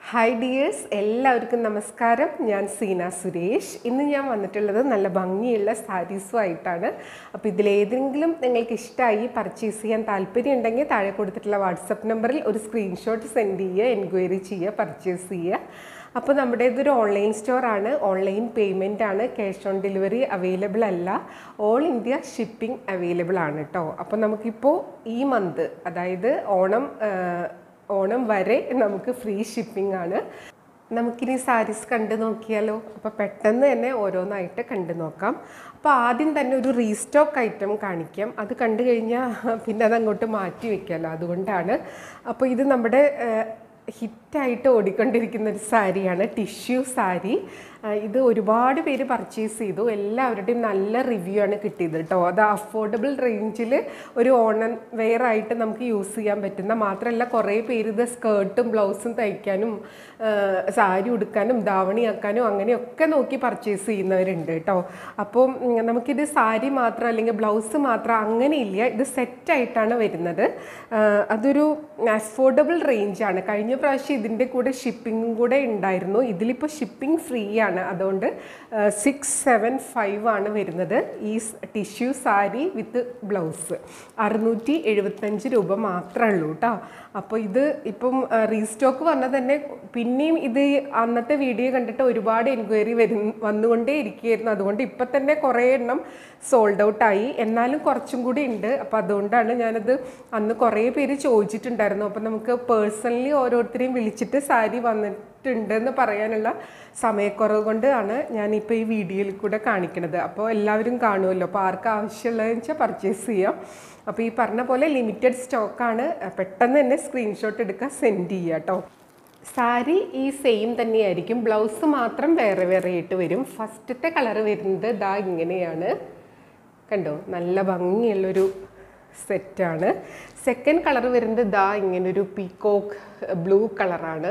hi dears എല്ലാവർക്കും നമസ്കാരം ഞാൻ സീന സുരേഷ് ഇന്ന് ഞാൻ വന്നിട്ടുള്ളത് നല്ല ഭംഗിയുള്ള സാരീസുമായിട്ടാണ് അപ്പോൾ ഇതിലേതെങ്കിലും നിങ്ങൾക്ക് ഇഷ്ടമായി പർച്ചേസ് ചെയ്യാൻ താല്പര്യം ഉണ്ടെങ്കിൽ താഴെ കൊടുത്തിട്ടുള്ള വാട്സപ്പ് നമ്പറിൽ ഒരു സ്ക്രീൻഷോട്ട് സെൻഡ് ചെയ്യുക എൻക്വയറി ചെയ്യുക പർച്ചേസ് ചെയ്യുക അപ്പോൾ നമ്മുടെ ഇതൊരു ഓൺലൈൻ സ്റ്റോർ ആണ് ഓൺലൈൻ പേയ്മെൻ്റ് ആണ് ക്യാഷ് ഓൺ ഡെലിവറി അവൈലബിൾ അല്ല ഓൾ ഇന്ത്യ ഷിപ്പിംഗ് അവൈലബിൾ ആണ് കേട്ടോ അപ്പോൾ നമുക്കിപ്പോൾ ഈ മന്ത് അതായത് ഓണം ആ, ഓണം വരെ നമുക്ക് ഫ്രീ ഷിപ്പിംഗ് ആണ് നമുക്കിനി സാരീസ് കണ്ടു നോക്കിയാലോ അപ്പോൾ പെട്ടെന്ന് തന്നെ ഓരോന്നായിട്ട് കണ്ടു നോക്കാം അപ്പോൾ ആദ്യം തന്നെ ഒരു റീസ്റ്റോക്ക് ഐറ്റം കാണിക്കാം അത് കണ്ടു കഴിഞ്ഞാൽ പിന്നെ അത് അങ്ങോട്ട് മാറ്റി വെക്കാമല്ലോ അതുകൊണ്ടാണ് അപ്പോൾ ഇത് നമ്മുടെ ഹിറ്റായിട്ട് ഓടിക്കൊണ്ടിരിക്കുന്ന ഒരു സാരിയാണ് ടിഷ്യൂ സാരി ആ, ഇത് ഒരുപാട് പേര് പർച്ചേസ് ചെയ്തു എല്ലാവരുടെയും നല്ല റിവ്യൂ ആണ് കിട്ടിയത് കേട്ടോ അത് അഫോർഡബിൾ റേഞ്ചിൽ ഒരു ഓണം വെയർ ആയിട്ട് നമുക്ക് യൂസ് ചെയ്യാൻ പറ്റുന്ന മാത്രമല്ല കുറേ പേര് ഇത് സ്കേർട്ടും ബ്ലൗസും തയ്ക്കാനും ആ, സാരി ഉടുക്കാനും ധാവണിയാക്കാനും അങ്ങനെയൊക്കെ നോക്കി പർച്ചേസ് ചെയ്യുന്നവരുണ്ട് കേട്ടോ അപ്പോൾ ഉം, നമുക്കിത് സാരി മാത്രം അല്ലെങ്കിൽ ബ്ലൗസ് മാത്രം അങ്ങനെയില്ല ഇത് സെറ്റായിട്ടാണ് വരുന്നത് ആ, അതൊരു അഫോർഡബിൾ റേഞ്ചാണ് കഴിഞ്ഞ പ്രാവശ്യം ഇതിൻ്റെ കൂടെ ഷിപ്പിങ്ങും കൂടെ ഉണ്ടായിരുന്നു ഇതിലിപ്പോൾ ഷിപ്പിംഗ് ഫ്രീ ആണ് അതുകൊണ്ട് സിക്സ് സെവൻ ഫൈവ് ആണ് വരുന്നത് ഈ ടിഷ്യൂ സാരി വിത്ത് ബ്ലൗസ് അറുന്നൂറ്റി എഴുപത്തഞ്ച് രൂപ മാത്രമേ ഉള്ളൂ കേട്ടോ അപ്പോൾ ഇത് ഇപ്പം റീസ്റ്റോക്ക് വന്നാൽ തന്നെ പിന്നെയും ഇത് അന്നത്തെ വീഡിയോ കണ്ടിട്ട് ഒരുപാട് എൻക്വയറി വരും വന്നുകൊണ്ടേ ഇരിക്കുകയായിരുന്നു അതുകൊണ്ട് ഇപ്പം തന്നെ കുറേ എണ്ണം സോൾഡ് ഔട്ടായി എന്നാലും കുറച്ചും കൂടി ഉണ്ട് അപ്പോൾ അതുകൊണ്ടാണ് ഞാനത് അന്ന് കുറേ പേര് ചോദിച്ചിട്ടുണ്ടായിരുന്നു അപ്പോൾ നമുക്ക് പേഴ്സണലി ഓരോരുത്തരെയും വിളിച്ചിട്ട് സാരി വന്നിട്ടുണ്ടെന്ന് പറയാനുള്ള സമയക്കുറവ് കൊണ്ടാണ് ഞാനിപ്പോൾ ഈ വീഡിയോയിൽ കൂടെ കാണിക്കുന്നത് അപ്പോൾ എല്ലാവരും കാണുമല്ലോ അപ്പോൾ ആർക്ക് ആവശ്യമുള്ളതെന്ന് വെച്ചാൽ പർച്ചേസ് ചെയ്യാം അപ്പോൾ ഈ പറഞ്ഞ പോലെ ലിമിറ്റഡ് സ്റ്റോക്കാണ് പെട്ടെന്ന് തന്നെ സ്ക്രീൻഷോട്ട് എടുക്കുക സെൻഡ് ചെയ്യുക കേട്ടോ സാരി ഈ സെയിം തന്നെയായിരിക്കും ബ്ലൗസ് മാത്രം വേറെ വേറെ ആയിട്ട് വരും ഫസ്റ്റത്തെ കളർ വരുന്നത് ദാ ഇങ്ങനെയാണ് കണ്ടോ നല്ല ഭംഗിയുള്ളൊരു സെറ്റാണ് സെക്കൻഡ് കളർ വരുന്നത് ദാ ഇങ്ങനൊരു പീക്കോക്ക് ബ്ലൂ കളറാണ്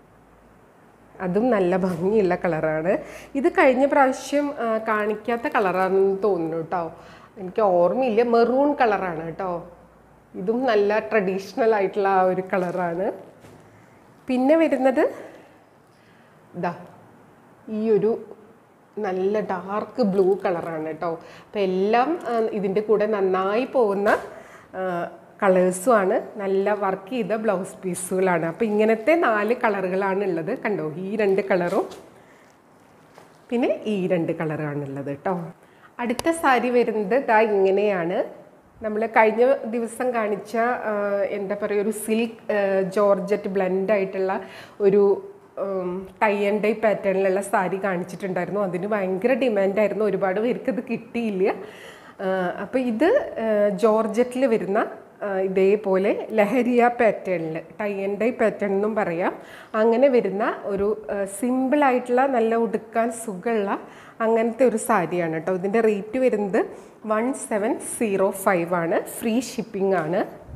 അതും നല്ല ഭംഗിയുള്ള കളറാണ് ഇത് കഴിഞ്ഞ പ്രാവശ്യം ആ, കാണിക്കാത്ത കളറാണെന്ന് തോന്നുന്നു കേട്ടോ എനിക്ക് ഓർമ്മയില്ല മെറൂൺ കളറാണ് കേട്ടോ ഇതും നല്ല ട്രഡീഷണൽ ആയിട്ടുള്ള ആ ഒരു കളറാണ് പിന്നെ വരുന്നത് ഇതാ ഈ ഒരു നല്ല ഡാർക്ക് ബ്ലൂ കളറാണ് കേട്ടോ അപ്പം എല്ലാം ആ, ഇതിൻ്റെ കൂടെ നന്നായി പോകുന്ന കളേഴ്സും ആണ് നല്ല വർക്ക് ചെയ്ത ബ്ലൗസ് പീസുകളാണ് അപ്പോൾ ഇങ്ങനത്തെ നാല് കളറുകളാണ് ഉള്ളത് കണ്ടോ ഈ രണ്ട് കളറും പിന്നെ ഈ രണ്ട് കളറാണുള്ളത് കേട്ടോ അടുത്ത സാരി വരുന്നത് ദാ ഇങ്ങനെയാണ് നമ്മൾ കഴിഞ്ഞ ദിവസം കാണിച്ച ആ, എന്താ പറയുക ഒരു സിൽക്ക് ജോർജറ്റ് ബ്ലെൻഡ് ആയിട്ടുള്ള ഒരു ടൈ ആൻഡ് ഡൈ പാറ്റേണിലുള്ള സാരി കാണിച്ചിട്ടുണ്ടായിരുന്നു അതിന് ഭയങ്കര ഡിമാൻഡായിരുന്നു ഒരുപാട് പേർക്ക് ഇത് കിട്ടിയില്ല അപ്പോൾ ഇത് ജോർജറ്റിൽ വരുന്ന ആ, ഇതേപോലെ ലഹരിയ പാറ്റേണിൽ ടൈ ആൻഡ് ഡൈ പാറ്റേൺ എന്നും പറയാം അങ്ങനെ വരുന്ന ഒരു സിമ്പിളായിട്ടുള്ള നല്ല ഉടുക്കാൻ സുഖമുള്ള അങ്ങനത്തെ ഒരു സാരിയാണ് കേട്ടോ ഇതിൻ്റെ റേറ്റ് വരുന്നത് വൺ സെവൻ സീറോ ഫൈവ് ആണ് ഫ്രീ ഷിപ്പിംഗ് ആണ്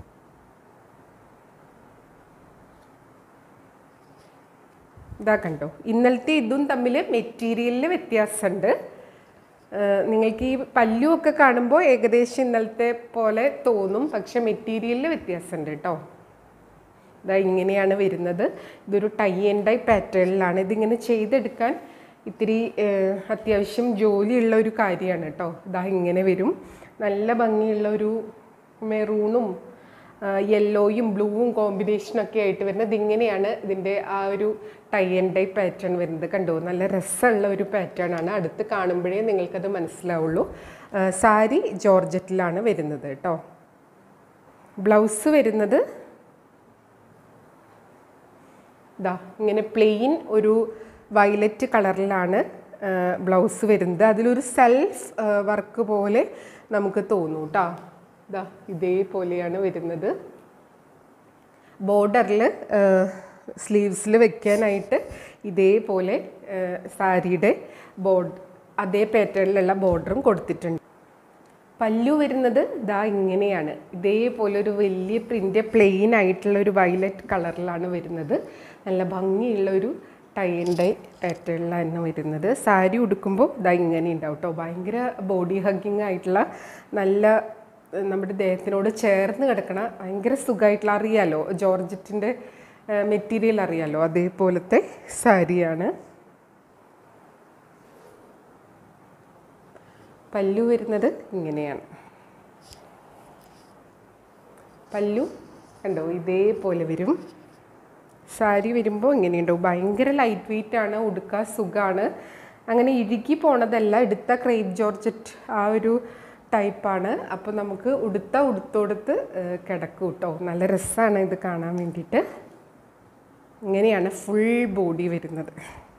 ഇതാ കണ്ടോ ഇന്നലത്തെ ഇതും തമ്മിൽ മെറ്റീരിയലിൽ വ്യത്യാസമുണ്ട് ഏഹ് നിങ്ങൾക്ക് ഈ പല്ലുമൊക്കെ കാണുമ്പോൾ ഏകദേശം ഇന്നലത്തെ പോലെ തോന്നും പക്ഷെ മെറ്റീരിയലിൽ വ്യത്യാസമുണ്ട് കേട്ടോ ഇതാ ഇങ്ങനെയാണ് വരുന്നത് ഇതൊരു ടൈ ആൻഡ് ഡൈ പാറ്റേണിലാണ് ഇതിങ്ങനെ ചെയ്തെടുക്കാൻ ഇത്തിരി ഏഹ്, അത്യാവശ്യം ജോലിയുള്ള ഒരു കാര്യമാണ് കേട്ടോ ഇതാ ഇങ്ങനെ വരും നല്ല ഭംഗിയുള്ള ഒരു മെറൂണും യെല്ലോയും ബ്ലൂവും കോമ്പിനേഷനൊക്കെ ആയിട്ട് വരുന്നത് ഇതിങ്ങനെയാണ് ഇതിൻ്റെ ആ ഒരു ടൈ ആൻഡ് ഡൈ പാറ്റേൺ വരുന്നത് കണ്ടോ നല്ല രസമുള്ള ഒരു പാറ്റേൺ ആണ് അടുത്ത് കാണുമ്പോഴേ നിങ്ങൾക്കത് മനസ്സിലാവുള്ളൂ ആ, സാരി ജോർജറ്റിലാണ് വരുന്നത് കേട്ടോ ബ്ലൗസ് വരുന്നത് ഇതാ ഇങ്ങനെ പ്ലെയിൻ ഒരു വയലറ്റ് കളറിലാണ് ബ്ലൗസ് വരുന്നത് അതിലൊരു സെൽഫ് വർക്ക് പോലെ നമുക്ക് തോന്നും കേട്ടോ ഇതാ ഇതേപോലെയാണ് വരുന്നത് ബോർഡറിൽ സ്ലീവ്സിൽ വെക്കാനായിട്ട് ഇതേപോലെ സാരിയുടെ ബോർഡ് അതേ പാറ്റേണിലുള്ള ബോർഡറും കൊടുത്തിട്ടുണ്ട് പല്ലു വരുന്നത് ഇതാ ഇങ്ങനെയാണ് ഇതേപോലെ ഒരു വലിയ പ്രിൻ്റ് പ്ലെയിൻ ആയിട്ടുള്ള ഒരു വയലറ്റ് കളറിലാണ് വരുന്നത് നല്ല ഭംഗിയുള്ള ഒരു ടൈ ആൻഡ് ഡൈ പാറ്റേണിലാണ് തന്നെ വരുന്നത് സാരി ഉടുക്കുമ്പോൾ ഇതാ ഇങ്ങനെ ഉണ്ടാവും കേട്ടോ ഭയങ്കര ബോഡി ഹഗ്ഗിങ് ആയിട്ടുള്ള നല്ല ഏഹ്, നമ്മുടെ ദേഹത്തിനോട് ചേർന്ന് കിടക്കണ ഭയങ്കര സുഖമായിട്ടുള്ള അറിയാലോ ജോർജറ്റിൻ്റെ മെറ്റീരിയൽ അറിയാലോ അതേപോലത്തെ സാരിയാണ് പല്ലു വരുന്നത് ഇങ്ങനെയാണ് പല്ലു കണ്ടോ ഇതേപോലെ വരും സാരി വരുമ്പോൾ ഇങ്ങനെയുണ്ടാവും ഭയങ്കര ലൈറ്റ് വെയിറ്റ് ആണ് ഉടുക്കാൻ സുഖമാണ് അങ്ങനെ ഇഴുകി പോണതല്ല എടുത്ത ക്രേപ്പ് ജോർജറ്റ് ആ ഒരു ടൈപ്പാണ് അപ്പോൾ നമുക്ക് ഉടുത്ത ഉടുത്തോടുത്ത് ഏഹ്, കിടക്കും കേട്ടോ നല്ല രസമാണ് ഇത് കാണാൻ വേണ്ടിയിട്ട് ഇങ്ങനെയാണ് ഫുൾ ബോഡി വരുന്നത്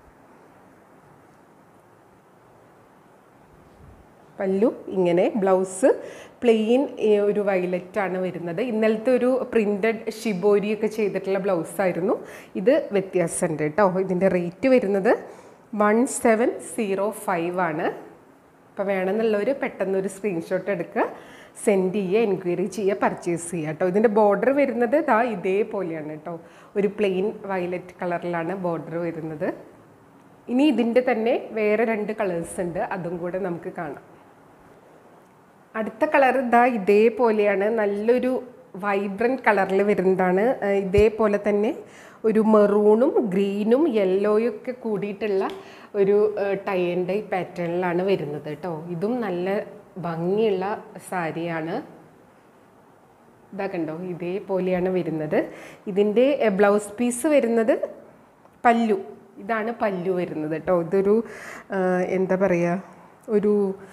പല്ലു ഇങ്ങനെ ബ്ലൗസ് പ്ലെയിൻ ഒരു വയലറ്റ് ആണ് വരുന്നത് ഇന്നലത്തെ ഒരു പ്രിൻറ്റഡ് ഷിബോരി ഒക്കെ ചെയ്തിട്ടുള്ള ബ്ലൗസായിരുന്നു ഇത് വ്യത്യാസമുണ്ട് കേട്ടോ ഇതിൻ്റെ റേറ്റ് വരുന്നത് വൺ സെവൻ സീറോ ഫൈവ് ആണ് അപ്പോൾ വേണമെന്നുള്ളവർ പെട്ടെന്നൊരു സ്ക്രീൻഷോട്ട് എടുക്കുക സെൻഡ് ചെയ്യുക എൻക്വയറി ചെയ്യുക പർച്ചേസ് ചെയ്യുക കേട്ടോ ഇതിൻ്റെ ബോർഡർ വരുന്നത് ഇതാ ഇതേപോലെയാണ് കേട്ടോ ഒരു പ്ലെയിൻ വയലറ്റ് കളറിലാണ് ബോർഡർ വരുന്നത് ഇനി ഇതിൻ്റെ തന്നെ വേറെ രണ്ട് കളേഴ്സ് ഉണ്ട് അതും കൂടെ നമുക്ക് കാണാം അടുത്ത കളർ ഇതാ ഇതേപോലെയാണ് നല്ലൊരു വൈബ്രൻറ്റ് കളറിൽ വരുന്നതാണ് ആ, ഇതേപോലെ തന്നെ ഒരു മെറൂണും ഗ്രീനും യെല്ലോയും ഒക്കെ കൂടിയിട്ടുള്ള ഒരു ടൈ ആൻഡ് ഡൈ പാറ്റേണിലാണ് വരുന്നത് കേട്ടോ ഇതും നല്ല ഭംഗിയുള്ള സാരിയാണ് ഇതാ കണ്ടോ ഇതേപോലെയാണ് വരുന്നത് ഇതിൻ്റെ ബ്ലൗസ് പീസ് വരുന്നത് പല്ലു ഇതാണ് പല്ലു വരുന്നത് കേട്ടോ ഇതൊരു ആ, എന്താ പറയുക ഒരു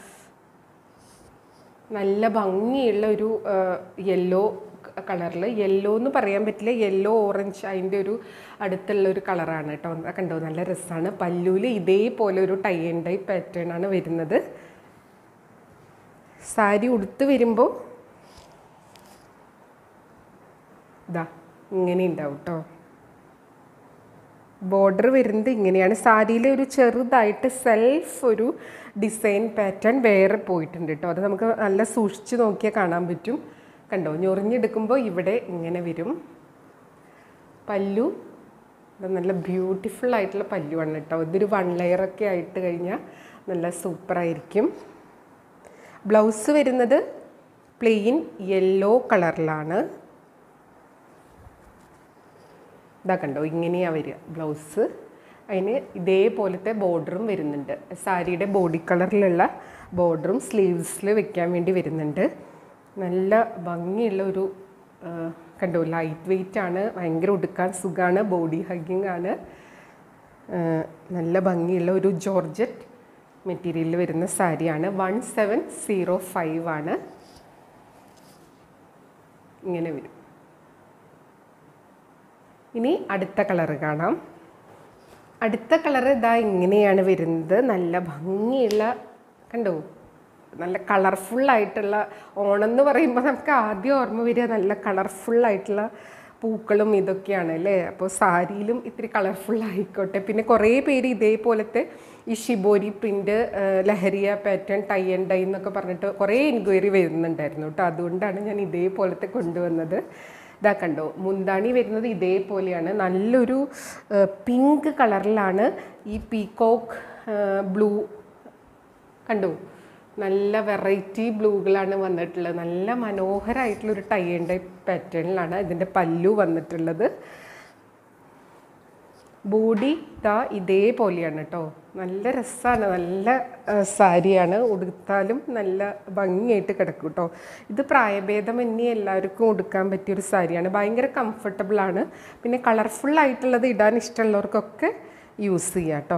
നല്ല ഭംഗിയുള്ള ഒരു യെല്ലോ കളറിൽ യെല്ലോ എന്ന് പറയാൻ പറ്റില്ല യെല്ലോ ഓറഞ്ച് അതിൻ്റെ ഒരു അടുത്തുള്ള ഒരു കളറാണ് കേട്ടോ അത് കണ്ടോ നല്ല രസമാണ് പല്ലൂല് ഇതേപോലെ ഒരു ടൈ ആൻഡ് ഡൈ പാറ്റേൺ ആണ് വരുന്നത് സാരി ഉടുത്ത് വരുമ്പോൾ ഇതാ ഇങ്ങനെ ഉണ്ടാവും കേട്ടോ ബോർഡർ വരുന്നത് ഇങ്ങനെയാണ് സാരിയിലെ ഒരു ചെറുതായിട്ട് സെൽഫ് ഒരു ഡിസൈൻ പാറ്റേൺ വേറെ പോയിട്ടുണ്ട് കേട്ടോ അത് നമുക്ക് നല്ല സൂക്ഷിച്ച് നോക്കിയാൽ കാണാൻ പറ്റും കണ്ടോ ഞൊറിഞ്ഞെടുക്കുമ്പോൾ ഇവിടെ ഇങ്ങനെ വരും പല്ലു ഇത് നല്ല ബ്യൂട്ടിഫുൾ ആയിട്ടുള്ള പല്ലുവാണ് കേട്ടോ ഇതൊരു വൺ ലെയറൊക്കെ ആയിട്ട് കഴിഞ്ഞാൽ നല്ല സൂപ്പറായിരിക്കും ബ്ലൗസ് വരുന്നത് പ്ലെയിൻ യെല്ലോ കളറിലാണ് ഇതാ കണ്ടോ ഇങ്ങനെയാണ് വരിക ബ്ലൗസ് അതിന് ഇതേപോലത്തെ ബോർഡറും വരുന്നുണ്ട് സാരിയുടെ ബോഡി കളറിലുള്ള ബോർഡറും സ്ലീവ്സിൽ വെക്കാൻ വേണ്ടി വരുന്നുണ്ട് നല്ല ഭംഗിയുള്ള ഒരു ആ, കണ്ടോ ലൈറ്റ് വെയിറ്റ് ആണ് ഭയങ്കര ഉടുക്കാൻ സുഖമാണ് ബോഡി ഹഗ്ഗിങ് ആണ് ആ, നല്ല ഭംഗിയുള്ള ഒരു ജോർജറ്റ് മെറ്റീരിയലിൽ വരുന്ന സാരിയാണ് വൺ സെവൻ സീറോ ഫൈവ് ആണ് ഇങ്ങനെ വരും ഇനി അടുത്ത കളറ് കാണാം അടുത്ത കളറ് ഇതാ ഇങ്ങനെയാണ് വരുന്നത് നല്ല ഭംഗിയുള്ള കണ്ടോ നല്ല കളർഫുൾ ആയിട്ടുള്ള ഓണം എന്ന് പറയുമ്പോൾ നമുക്ക് ആദ്യം ഓർമ്മ വരിക നല്ല കളർഫുൾ ആയിട്ടുള്ള പൂക്കളും ഇതൊക്കെയാണ് അല്ലേ അപ്പോൾ സാരിയിലും ഇത്തിരി കളർഫുൾ ആയിക്കോട്ടെ പിന്നെ കുറേ പേര് ഇതേപോലത്തെ ഈ shibori print leheriya pattern tie and dye എന്നൊക്കെ പറഞ്ഞിട്ട് കുറേ എൻക്വയറി വരുന്നുണ്ടായിരുന്നു കേട്ടോ അതുകൊണ്ടാണ് ഞാൻ ഇതേപോലത്തെ കൊണ്ടുവന്നത് ഇതാ കണ്ടോ മുന്താണി വരുന്നത് ഇതേപോലെയാണ് നല്ലൊരു പിങ്ക് കളറിലാണ് ഈ പീകോക്ക് ബ്ലൂ കണ്ടോ നല്ല വെറൈറ്റി ബ്ലൂകളാണ് വന്നിട്ടുള്ളത് നല്ല മനോഹരമായിട്ടുള്ള ഒരു ടൈ ആൻഡ് പാറ്റേണിലാണ് ഇതിൻ്റെ പല്ലു വന്നിട്ടുള്ളത് ബോഡി ഇതാ ഇതേപോലെയാണ് കേട്ടോ നല്ല രസമാണ് നല്ല ആ, സാരിയാണ് ഉടുത്താലും നല്ല ഭംഗിയായിട്ട് കിടക്കും കേട്ടോ ഇത് പ്രായഭേദമന്യേ എല്ലാവർക്കും ഉടുക്കാൻ പറ്റിയൊരു സാരിയാണ് ഭയങ്കര കംഫർട്ടബിളാണ് പിന്നെ കളർഫുൾ ആയിട്ടുള്ളത് ഇടാൻ ഇഷ്ടമുള്ളവർക്കൊക്കെ യൂസ് ചെയ്യാം കേട്ടോ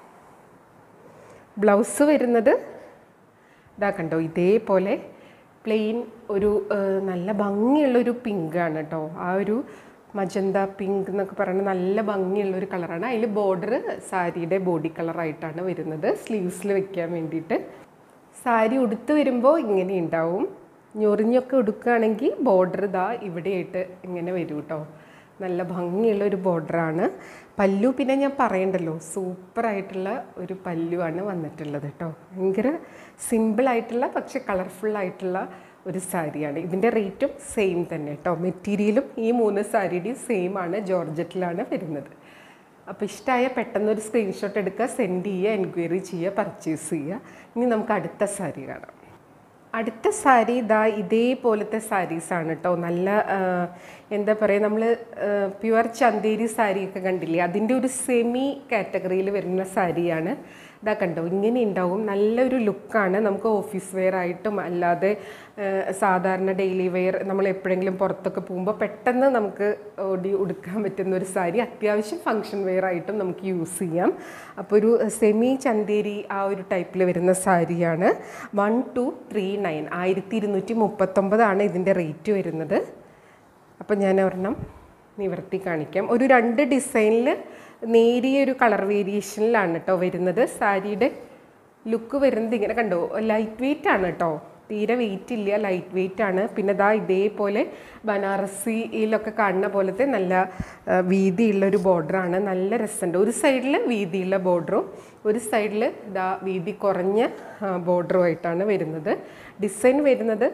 ബ്ലൗസ് വരുന്നത് ഇതാ കണ്ടോ ഇതേപോലെ പ്ലെയിൻ ഒരു ആ, നല്ല ഭംഗിയുള്ളൊരു പിങ്കാണ് കേട്ടോ ആ ഒരു മജന്ത പിങ്ക് എന്നൊക്കെ പറയുന്നത് നല്ല ഭംഗിയുള്ള ഒരു കളറാണ് അതിൽ ബോർഡർ സാരിയുടെ ബോഡി കളറായിട്ടാണ് വരുന്നത് സ്ലീവ്സിൽ വെക്കാൻ വേണ്ടിയിട്ട് സാരി ഉടുത്ത് വരുമ്പോൾ ഇങ്ങനെ ഉണ്ടാവും ഞൊറിഞ്ഞൊക്കെ ഉടുക്കുകയാണെങ്കിൽ ബോർഡർ ഇതാ ഇവിടെയായിട്ട് ഇങ്ങനെ വരും കേട്ടോ നല്ല ഭംഗിയുള്ള ഒരു ബോർഡറാണ് പല്ലു പിന്നെ ഞാൻ പറയണ്ടല്ലോ സൂപ്പറായിട്ടുള്ള ഒരു പല്ലുവാണ് വന്നിട്ടുള്ളത് കേട്ടോ ഭയങ്കര സിമ്പിളായിട്ടുള്ള പക്ഷെ കളർഫുൾ ആയിട്ടുള്ള ഒരു സാരിയാണ് ഇതിൻ്റെ റേറ്റും സെയിം തന്നെ കേട്ടോ മെറ്റീരിയലും ഈ മൂന്ന് സാരിയുടെയും സെയിം ആണ് ജോർജറ്റിലാണ് വരുന്നത് അപ്പോൾ ഇഷ്ടമായ പെട്ടെന്നൊരു സ്ക്രീൻഷോട്ട് എടുക്കുക സെൻഡ് ചെയ്യുക എൻക്വയറി ചെയ്യുക പർച്ചേസ് ചെയ്യുക ഇനി നമുക്ക് അടുത്ത സാരി കാണാം അടുത്ത സാരി ഇതാ ഇതേപോലത്തെ സാരീസാണ് കേട്ടോ നല്ല ആ, എന്താ പറയുക നമ്മൾ പ്യുവർ ചന്തേരി സാരിയൊക്കെ കണ്ടില്ലേ അതിൻ്റെ ഒരു സെമി കാറ്റഗറിയിൽ വരുന്ന സാരിയാണ് ഇതാ കണ്ടോ ഇങ്ങനെ ഉണ്ടാവും നല്ലൊരു ലുക്കാണ് നമുക്ക് ഓഫീസ് വെയർ ആയിട്ടും അല്ലാതെ ആ, സാധാരണ ഡെയിലി വെയർ നമ്മൾ എപ്പോഴെങ്കിലും പുറത്തൊക്കെ പോകുമ്പോൾ പെട്ടെന്ന് നമുക്ക് ഓടി ഉടുക്കാൻ പറ്റുന്ന ഒരു സാരി അത്യാവശ്യം ഫങ്ഷൻ വെയർ ആയിട്ടും നമുക്ക് യൂസ് ചെയ്യാം അപ്പോൾ ഒരു സെമി ചന്തേരി ആ ഒരു ടൈപ്പിൽ വരുന്ന സാരിയാണ് വൺ ടു ത്രീ നയൻ ആയിരത്തി ഇരുന്നൂറ്റി മുപ്പത്തൊമ്പതാണ് ഇതിൻ്റെ റേറ്റ് വരുന്നത് അപ്പോൾ ഞാൻ ഒരെണ്ണം നിവർത്തി കാണിക്കാം ഒരു രണ്ട് ഡിസൈനിൽ നേരിയ ഒരു കളർ വേരിയേഷനിലാണ് കേട്ടോ വരുന്നത് സാരിയുടെ ലുക്ക് വരുന്നത് ഇങ്ങനെ കണ്ടോ ലൈറ്റ് വെയിറ്റ് ആണ് കേട്ടോ തീരെ വെയിറ്റ് ഇല്ല ലൈറ്റ് വെയിറ്റ് ആണ് പിന്നെ ദാ ഇതേപോലെ ബനാറസിയിലൊക്കെ കാണുന്ന പോലത്തെ നല്ല ആ, വീതിയുള്ള ഒരു ബോർഡറാണ് നല്ല രസമുണ്ട് ഒരു സൈഡിൽ വീതിയുള്ള ബോർഡറും ഒരു സൈഡിൽ ഇതാ വീതി കുറഞ്ഞ ബോർഡറുമായിട്ടാണ് വരുന്നത് ഡിസൈൻ വരുന്നത്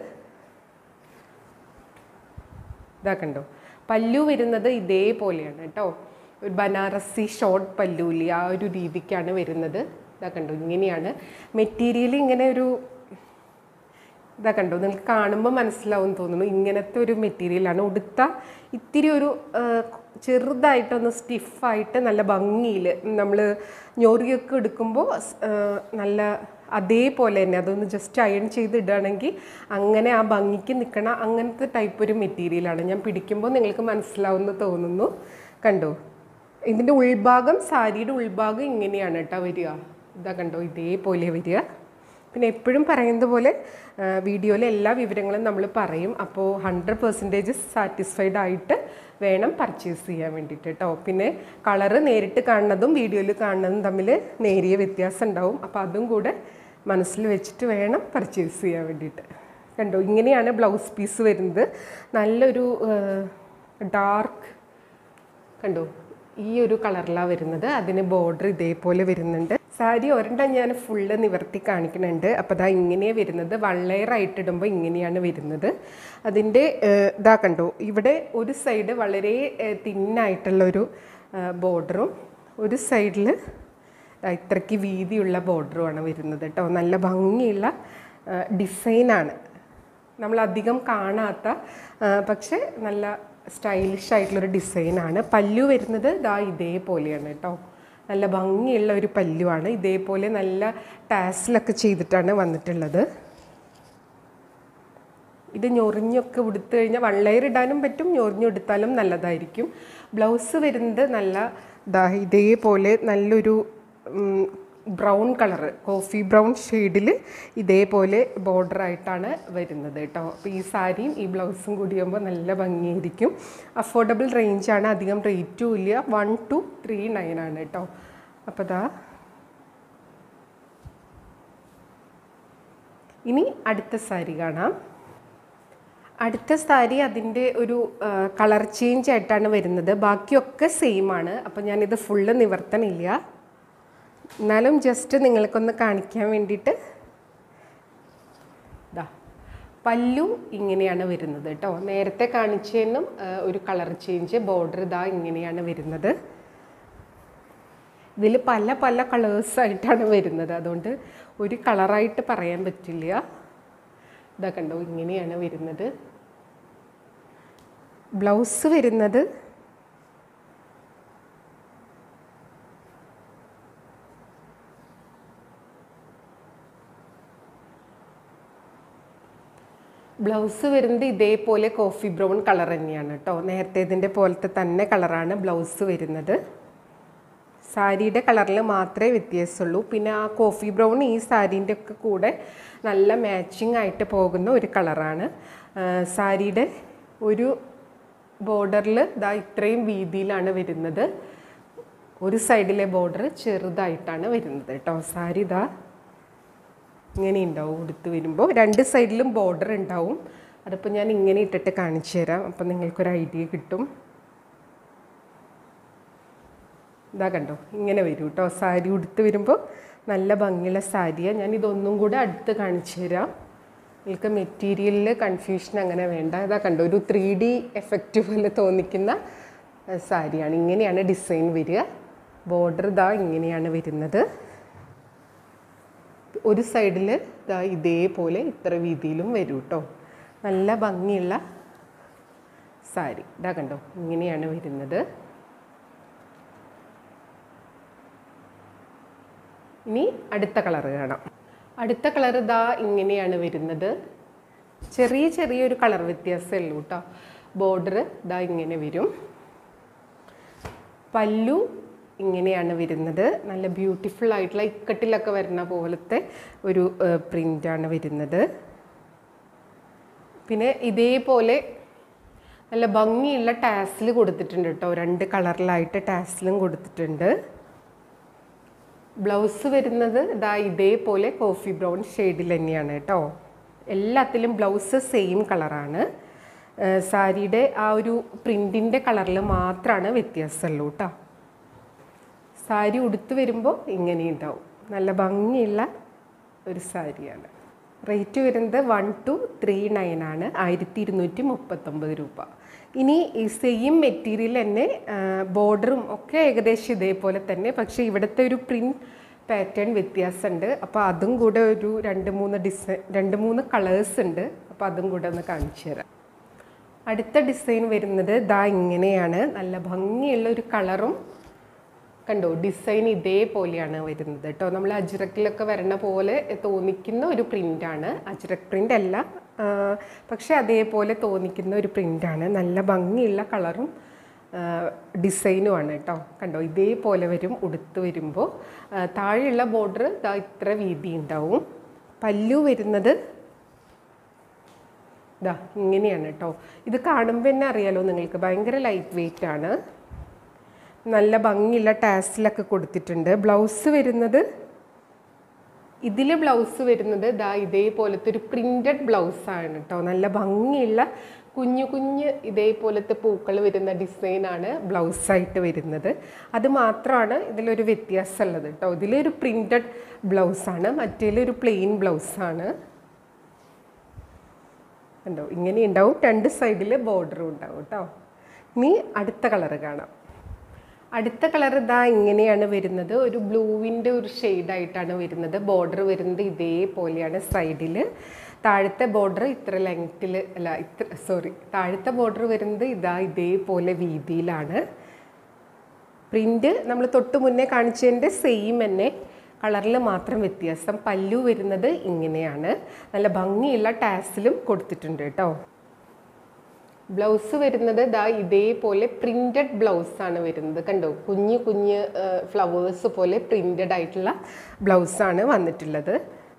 ഇതാ കണ്ടോ പല്ലു വരുന്നത് ഇതേപോലെയാണ് കേട്ടോ ഒരു ബനാറസി ഷോർട്ട് പല്ലൂലി ആ ഒരു രീതിക്കാണ് വരുന്നത് ഇതാ കണ്ടോ ഇങ്ങനെയാണ് മെറ്റീരിയൽ ഇങ്ങനെ ഒരു ഇതാ കണ്ടോ നിങ്ങൾക്ക് കാണുമ്പോൾ മനസ്സിലാവും തോന്നുന്നു ഇങ്ങനത്തെ ഒരു മെറ്റീരിയലാണ് ഉടുത്ത ഇത്തിരി ഒരു ആ, ചെറുതായിട്ടൊന്ന് സ്റ്റിഫായിട്ട് നല്ല ഭംഗിയിൽ നമ്മൾ ഞൊറിയൊക്കെ എടുക്കുമ്പോൾ സ്- ആ, നല്ല അതേപോലെ തന്നെ അതൊന്ന് ജസ്റ്റ് അയൺ ചെയ്ത് ഇടുകയാണെങ്കിൽ അങ്ങനെ ആ ഭംഗിക്ക് നിൽക്കണ അങ്ങനത്തെ ടൈപ്പ് ഒരു മെറ്റീരിയലാണ് ഞാൻ പിടിക്കുമ്പോൾ നിങ്ങൾക്ക് മനസ്സിലാവുമെന്ന് തോന്നുന്നു കണ്ടോ ഇതിൻ്റെ ഉൾഭാഗം സാരിയുടെ ഉൾഭാഗം ഇങ്ങനെയാണ് കേട്ടോ വരിക ഇതാ കണ്ടോ ഇതേപോലെ വരിക പിന്നെ എപ്പോഴും പറയുന്നത് പോലെ വീഡിയോയിലെ എല്ലാ വിവരങ്ങളും നമ്മൾ പറയും അപ്പോൾ ഹൺഡ്രഡ് പെർസെൻറ്റേജ് സാറ്റിസ്ഫൈഡ് ആയിട്ട് വേണം പർച്ചേസ് ചെയ്യാൻ വേണ്ടിയിട്ട് കേട്ടോ പിന്നെ കളറ് നേരിട്ട് കാണുന്നതും വീഡിയോയിൽ കാണുന്നതും തമ്മിൽ നേരിയ വ്യത്യാസം ഉണ്ടാവും അപ്പോൾ അതും കൂടെ മനസ്സിൽ വെച്ചിട്ട് വേണം പർച്ചേസ് ചെയ്യാൻ വേണ്ടിയിട്ട് കണ്ടോ ഇങ്ങനെയാണ് ബ്ലൗസ് പീസ് വരുന്നത് നല്ലൊരു ഡാർക്ക് കണ്ടോ ഈ ഒരു കളറിലാണ് വരുന്നത് അതിന് ബോർഡർ ഇതേപോലെ വരുന്നുണ്ട് സാരി ഒരെണ്ണം ഞാൻ ഫുള്ള് നിവർത്തി കാണിക്കുന്നുണ്ട് അപ്പോൾ ദാ ഇങ്ങനെയാണ് വരുന്നത് വള്ളയറായിട്ട് ഇടുമ്പോൾ ഇങ്ങനെയാണ് വരുന്നത് അതിൻ്റെ ഏഹ്, ഇതാ കണ്ടോ ഇവിടെ ഒരു സൈഡ് വളരെ തിന്നായിട്ടുള്ളൊരു ബോർഡറും ഒരു സൈഡിൽ ഇത്രയ്ക്ക് വീതിയുള്ള ബോർഡറുമാണ് വരുന്നത് കേട്ടോ നല്ല ഭംഗിയുള്ള ഡിസൈനാണ് നമ്മൾ അധികം കാണാത്ത ആ, പക്ഷേ നല്ല സ്റ്റൈലിഷ് ആയിട്ടുള്ളൊരു ഡിസൈനാണ് പല്ലു വരുന്നത് ദാ ഇതേപോലെയാണ് കേട്ടോ നല്ല ഭംഗിയുള്ള ഒരു പല്ലുവാണ് ഇതേപോലെ നല്ല ടാസിലൊക്കെ ചെയ്തിട്ടാണ് വന്നിട്ടുള്ളത് ഇത് ഞൊറിഞ്ഞൊക്കെ ഉടുത്തു കഴിഞ്ഞാൽ വള്ളയർ ഇടാനും പറ്റും ഞൊറിഞ്ഞെടുത്താലും നല്ലതായിരിക്കും ബ്ലൗസ് വരുന്നത് നല്ല ദാ ഇതേപോലെ നല്ലൊരു ബ്രൗൺ കളറ് കോഫി ബ്രൗൺ ഷെയ്ഡിൽ ഇതേപോലെ border ആയിട്ടാണ് വരുന്നത് കേട്ടോ അപ്പോൾ ഈ സാരിയും ഈ ബ്ലൗസും കൂടി ആകുമ്പോൾ നല്ല ഭംഗിയായിരിക്കും അഫോർഡബിൾ റേഞ്ചാണ് അധികം റേറ്റും ഇല്ല വൺ ടു ത്രീ നയൻ ആണ് കേട്ടോ അപ്പോൾ ദാ ഇനി അടുത്ത സാരി കാണാം അടുത്ത സാരി അതിൻ്റെ ഒരു കളർ ചേഞ്ച് ആയിട്ടാണ് വരുന്നത് ബാക്കിയൊക്കെ സെയിം ആണ് അപ്പോൾ ഞാനിത് ഫുള്ള് നിവർത്തനില്ല എന്നാലും ജസ്റ്റ് നിങ്ങൾക്കൊന്ന് കാണിക്കാൻ വേണ്ടിയിട്ട് ദാ പല്ലു ഇങ്ങനെയാണ് വരുന്നത് കേട്ടോ നേരത്തെ കാണിച്ചതിനും ആ, ഒരു കളർ ചേഞ്ച് ബോർഡർ ഇതാ ഇങ്ങനെയാണ് വരുന്നത് ഇതിൽ പല പല കളേഴ്സ് ആയിട്ടാണ് വരുന്നത് അതുകൊണ്ട് ഒരു കളറായിട്ട് പറയാൻ പറ്റില്ല ഇതാ കണ്ടോ ഇങ്ങനെയാണ് വരുന്നത് ബ്ലൗസ് വരുന്നത് ബ്ലൗസ് വരുന്നത് ഇതേപോലെ കോഫി ബ്രൗൺ കളർ തന്നെയാണ് കേട്ടോ നേരത്തേതിൻ്റെ പോലത്തെ തന്നെ കളറാണ് ബ്ലൗസ് വരുന്നത് സാരിയുടെ കളറിൽ മാത്രമേ വ്യത്യാസമുള്ളൂ പിന്നെ ആ കോഫി ബ്രൗൺ ഈ സാരീൻ്റെ ഒക്കെ കൂടെ നല്ല മാച്ചിങ് ആയിട്ട് പോകുന്ന ഒരു കളറാണ് സാരിയുടെ ഒരു ബോർഡറിൽ ഇതാ ഇത്രയും വീതിയിലാണ് വരുന്നത് ഒരു സൈഡിലെ ബോർഡർ ചെറുതായിട്ടാണ് വരുന്നത് കേട്ടോ സാരി ഇതാ ഇങ്ങനെ ഉണ്ടാവും ഉടുത്ത് വരുമ്പോൾ രണ്ട് സൈഡിലും ബോർഡർ ഉണ്ടാവും അതിപ്പോൾ ഞാൻ ഇങ്ങനെ ഇട്ടിട്ട് കാണിച്ചു തരാം അപ്പം നിങ്ങൾക്കൊരു ഐഡിയ കിട്ടും ഇതാ കണ്ടോ ഇങ്ങനെ വരും കേട്ടോ സാരി ഉടുത്ത് വരുമ്പോൾ നല്ല ഭംഗിയുള്ള സാരിയാണ് ഞാൻ ഇതൊന്നും കൂടെ അടുത്ത് കാണിച്ചു തരാം നിങ്ങൾക്ക് മെറ്റീരിയലിൽ കൺഫ്യൂഷൻ അങ്ങനെ വേണ്ട ഇതാ കണ്ടോ ഒരു ത്രീ ഡി എഫക്റ്റ് പോലെ തോന്നിക്കുന്ന ആ, സാരിയാണ് ഇങ്ങനെയാണ് ഡിസൈൻ വരിക ബോർഡർ ഇതാ ഇങ്ങനെയാണ് വരുന്നത് ഒരു സൈഡിൽ ദാ ഇതേപോലെ ഇത്ര വീതിയിലും വരും കേട്ടോ നല്ല ഭംഗിയുള്ള സാരി ഇതാ കണ്ടോ ഇങ്ങനെയാണ് വരുന്നത് ഇനി അടുത്ത കളർ കാണാം അടുത്ത കളർ ഇതാ ഇങ്ങനെയാണ് വരുന്നത് ചെറിയ ചെറിയൊരു കളർ വ്യത്യാസമേ ഉള്ളൂ കേട്ടോ ബോർഡർ ഇതാ ഇങ്ങനെ വരും പല്ലു ഇങ്ങനെയാണ് വരുന്നത് നല്ല ബ്യൂട്ടിഫുൾ ആയിട്ടുള്ള ഇക്കട്ടിലൊക്കെ വരുന്ന പോലത്തെ ഒരു പ്രിൻ്റാണ് വരുന്നത് പിന്നെ ഇതേപോലെ നല്ല ഭംഗിയുള്ള ടാസിൽ കൊടുത്തിട്ടുണ്ട് കേട്ടോ രണ്ട് കളറിലായിട്ട് ടാസിലും കൊടുത്തിട്ടുണ്ട് ബ്ലൗസ് വരുന്നത് ഇതാ ഇതേപോലെ കോഫി ബ്രൗൺ ഷെയ്ഡിൽ തന്നെയാണ് കേട്ടോ എല്ലാത്തിലും ബ്ലൗസ് സെയിം കളറാണ് സാരിയുടെ ആ ഒരു പ്രിൻറ്റിൻ്റെ കളറിൽ മാത്രമാണ് വ്യത്യാസമുള്ളൂ കേട്ടോ സാരി ഉടുത്ത് വരുമ്പോൾ ഇങ്ങനെ ഉണ്ടാവും നല്ല ഭംഗിയുള്ള ഒരു സാരിയാണ് റേറ്റ് വരുന്നത് വൺ ടു ത്രീ നയൻ ആണ് ആയിരത്തി ഇരുന്നൂറ്റി മുപ്പത്തൊമ്പത് രൂപ ഇനി ഈ സെയിം മെറ്റീരിയൽ തന്നെ ബോർഡറും ഒക്കെ ഏകദേശം ഇതേപോലെ തന്നെ പക്ഷേ ഇവിടുത്തെ ഒരു പ്രിൻറ്റ് പാറ്റേൺ വ്യത്യാസമുണ്ട് അപ്പോൾ അതും കൂടെ ഒരു രണ്ട് മൂന്ന് ഡിസൈൻ രണ്ട് മൂന്ന് കളേഴ്സ് ഉണ്ട് അപ്പോൾ അതും കൂടെ ഒന്ന് കാണിച്ചു തരാം അടുത്ത ഡിസൈൻ വരുന്നത് ദാ ഇങ്ങനെയാണ് നല്ല ഭംഗിയുള്ള ഒരു കളറും കണ്ടോ ഡിസൈൻ ഇതേപോലെയാണ് വരുന്നത് കേട്ടോ നമ്മൾ അജ്രക്കിലൊക്കെ വരണ പോലെ തോന്നിക്കുന്ന ഒരു പ്രിൻ്റാണ് അജ്രക് പ്രിൻ്റ് അല്ല ആ, പക്ഷേ അതേപോലെ തോന്നിക്കുന്ന ഒരു പ്രിൻ്റാണ് നല്ല ഭംഗിയുള്ള കളറും ഡിസൈനുമാണ് കേട്ടോ കണ്ടോ ഇതേപോലെ വരും ഉടുത്ത് വരുമ്പോൾ ആ, താഴെയുള്ള ബോർഡർ ഇതാ ഇത്ര വീതി ഉണ്ടാവും പല്ലു വരുന്നത് ഇതാ ഇങ്ങനെയാണ് കേട്ടോ ഇത് കാണുമ്പോൾ തന്നെ അറിയാലോ നിങ്ങൾക്ക് ഭയങ്കര ലൈറ്റ് വെയിറ്റ് ആണ് നല്ല ഭംഗിയുള്ള ടാസിലൊക്കെ കൊടുത്തിട്ടുണ്ട് ബ്ലൗസ് വരുന്നത് ഇതിൽ ബ്ലൗസ് വരുന്നത് ദാ ഇതേപോലത്തെ ഒരു പ്രിൻറ്റഡ് ബ്ലൗസാണ് കേട്ടോ നല്ല ഭംഗിയുള്ള കുഞ്ഞു കുഞ്ഞ് ഇതേപോലത്തെ പൂക്കൾ വരുന്ന ഡിസൈനാണ് ബ്ലൗസായിട്ട് വരുന്നത് അത് മാത്രമാണ് ഇതിലൊരു വ്യത്യാസമുള്ളത് കേട്ടോ ഇതിലൊരു പ്രിൻറ്റഡ് ബ്ലൗസാണ് മറ്റേലൊരു പ്ലെയിൻ ബ്ലൗസാണ് ഉണ്ടോ ഇങ്ങനെ ഉണ്ടാവും രണ്ട് സൈഡിൽ ബോർഡറും ഉണ്ടാവും കേട്ടോ ഇനി അടുത്ത കളറ് കാണാം അടുത്ത കളർ ഇതാ ഇങ്ങനെയാണ് വരുന്നത് ഒരു ബ്ലൂവിൻ്റെ ഒരു ഷെയ്ഡായിട്ടാണ് വരുന്നത് ബോർഡർ വരുന്നത് ഇതേപോലെയാണ് സൈഡിൽ താഴത്തെ ബോർഡർ ഇത്ര ലെങ്ത്തിൽ അല്ല ഇത്ര സോറി താഴത്തെ ബോർഡർ വരുന്നത് ഇതാ ഇതേപോലെ വീതിയിലാണ് പ്രിൻ്റ് നമ്മൾ തൊട്ട് മുന്നേ കാണിച്ചതിൻ്റെ സെയിം തന്നെ കളറിൽ മാത്രം വ്യത്യാസം പല്ലു വരുന്നത് ഇങ്ങനെയാണ് നല്ല ഭംഗിയുള്ള ടാസിലും കൊടുത്തിട്ടുണ്ട് കേട്ടോ ബ്ലൗസ് വരുന്നത് ദാ ഇതേപോലെ പ്രിന്റഡ് ബ്ലൗസ് ആണ് വരുന്നത് കണ്ടോ കുഞ്ഞു കുഞ്ഞ് ഫ്ലവേഴ്സ് പോലെ പ്രിന്റഡ് ആയിട്ടുള്ള ബ്ലൗസാണ് വന്നിട്ടുള്ളത്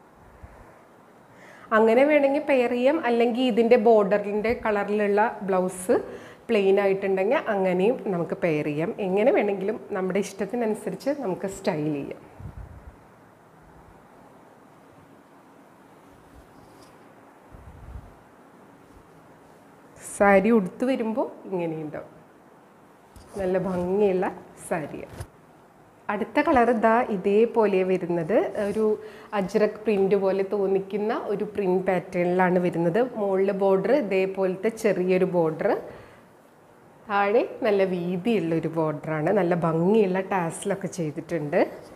അങ്ങനെ വേണമെങ്കിൽ പെയർ ചെയ്യാം അല്ലെങ്കിൽ ഇതിൻ്റെ ബോർഡറിൻ്റെ കളറിലുള്ള ബ്ലൗസ് പ്ലെയിൻ ആയിട്ടുണ്ടെങ്കിൽ അങ്ങനെയും നമുക്ക് പെയർ ചെയ്യാം എങ്ങനെ വേണമെങ്കിലും നമ്മുടെ ഇഷ്ടത്തിനനുസരിച്ച് നമുക്ക് സ്റ്റൈൽ ചെയ്യാം സാരി ഉടുത്ത് വരുമ്പോൾ ഇങ്ങനെയുണ്ടാവും നല്ല ഭംഗിയുള്ള സാരിയാണ് അടുത്ത കളർ ഇതാ ഇതേപോലെ വരുന്നത് ഒരു അജ്രക് പ്രിൻ്റ് പോലെ തോന്നിക്കുന്ന ഒരു പ്രിൻ്റ് പാറ്റേണിലാണ് വരുന്നത് മുകളിൽ ബോർഡർ ഇതേപോലത്തെ ചെറിയൊരു ബോർഡർ താഴെ നല്ല വീതിയുള്ള ഒരു ബോർഡറാണ് നല്ല ഭംഗിയുള്ള ടാസിലൊക്കെ ചെയ്തിട്ടുണ്ട്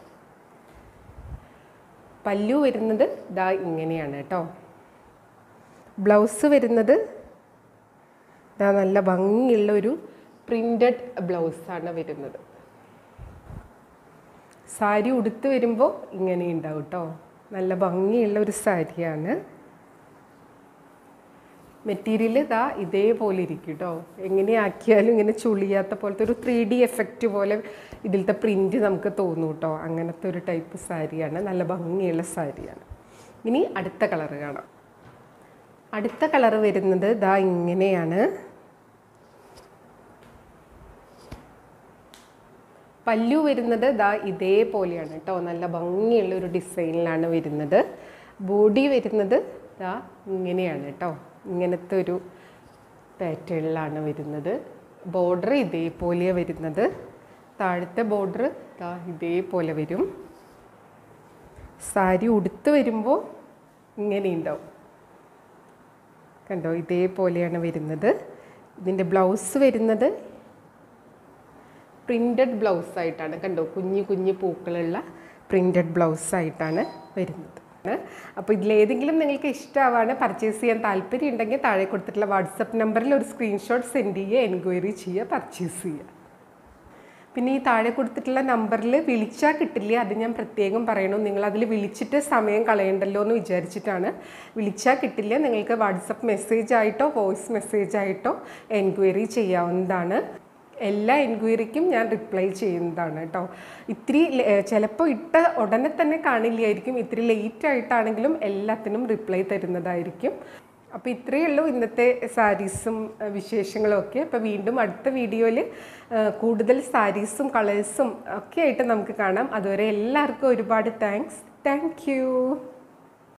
പല്ലു വരുന്നത് ഇതാ ഇങ്ങനെയാണ് കേട്ടോ ബ്ലൗസ് വരുന്നത് ഇതാ നല്ല ഭംഗിയുള്ള ഒരു പ്രിൻ്റഡ് ബ്ലൗസാണ് വരുന്നത് സാരി ഉടുത്ത് വരുമ്പോൾ ഇങ്ങനെ ഉണ്ടാവും കേട്ടോ നല്ല ഭംഗിയുള്ള ഒരു സാരിയാണ് മെറ്റീരിയൽ ഇതാ ഇതേപോലെ ഇരിക്കും കേട്ടോ എങ്ങനെയാക്കിയാലും ഇങ്ങനെ ചുളിയാത്ത പോലത്തെ ഒരു ത്രീ ഡി എഫക്റ്റ് പോലെ ഇതിലത്തെ പ്രിൻ്റ് നമുക്ക് തോന്നും കേട്ടോ അങ്ങനത്തെ ഒരു ടൈപ്പ് സാരിയാണ് നല്ല ഭംഗിയുള്ള സാരിയാണ് ഇനി അടുത്ത കളറ് കാണാം അടുത്ത കളറ് വരുന്നത് ഇതാ ഇങ്ങനെയാണ് പല്ലു വരുന്നത് ദാ ഇതേപോലെയാണ് കേട്ടോ നല്ല ഭംഗിയുള്ള ഒരു ഡിസൈനിലാണ് വരുന്നത് ബോഡി വരുന്നത് ദാ ഇങ്ങനെയാണ് കേട്ടോ ഇങ്ങനത്തെ ഒരു പാറ്റേണിലാണ് വരുന്നത് ബോർഡർ ഇതേപോലെ വരുന്നത് താഴത്തെ ബോർഡർ ദാ ഇതേപോലെ വരും സാരി ഉടുത്ത് വരുമ്പോൾ ഇങ്ങനെ ഉണ്ടാവും കണ്ടോ ഇതേപോലെയാണ് വരുന്നത് ഇതിൻ്റെ ബ്ലൗസ് വരുന്നത് പ്രിൻറ്റഡ് ബ്ലൗസ് ആയിട്ടാണ് കണ്ടോ കുഞ്ഞു കുഞ്ഞു പൂക്കളുള്ള പ്രിൻറ്റഡ് ബ്ലൗസ് ആയിട്ടാണ് വരുന്നത് അപ്പോൾ ഇതിലേതെങ്കിലും നിങ്ങൾക്ക് ഇഷ്ടമാവാണ് പർച്ചേസ് ചെയ്യാൻ താല്പര്യം ഉണ്ടെങ്കിൽ താഴെ കൊടുത്തിട്ടുള്ള വാട്സപ്പ് നമ്പറിൽ ഒരു സ്ക്രീൻഷോട്ട് സെൻഡ് ചെയ്യുക എൻക്വയറി ചെയ്യുക പർച്ചേസ് ചെയ്യുക പിന്നെ ഈ താഴെ കൊടുത്തിട്ടുള്ള നമ്പറിൽ വിളിച്ചാൽ കിട്ടില്ല അത് ഞാൻ പ്രത്യേകം പറയണം നിങ്ങൾ അതിൽ വിളിച്ചിട്ട് സമയം കളയണ്ടല്ലോ എന്ന് വിചാരിച്ചിട്ടാണ് വിളിച്ചാൽ കിട്ടില്ല നിങ്ങൾക്ക് വാട്സപ്പ് മെസ്സേജ് ആയിട്ടോ വോയിസ് മെസ്സേജ് ആയിട്ടോ എൻക്വയറി ചെയ്യാവുന്നതാണ് എല്ലാ എൻക്വയറിക്കും ഞാൻ റിപ്ലൈ ചെയ്യുന്നതാണ് കേട്ടോ ഇത്തിരി ചിലപ്പോൾ ഇട്ട ഉടനെ തന്നെ കാണില്ലായിരിക്കും ഇത്തിരി ലേറ്റ് ആയിട്ടാണെങ്കിലും എല്ലാത്തിനും റിപ്ലൈ തരുന്നതായിരിക്കും അപ്പോൾ ഇത്രയേ ഉള്ളൂ ഇന്നത്തെ സാരീസും അഹ് വിശേഷങ്ങളും ഒക്കെ അപ്പോൾ വീണ്ടും അടുത്ത വീഡിയോയിൽ കൂടുതൽ സാരീസും കളേഴ്സും ഒക്കെ ആയിട്ട് നമുക്ക് കാണാം അതുവരെ എല്ലാവർക്കും ഒരുപാട് താങ്ക്സ് താങ്ക്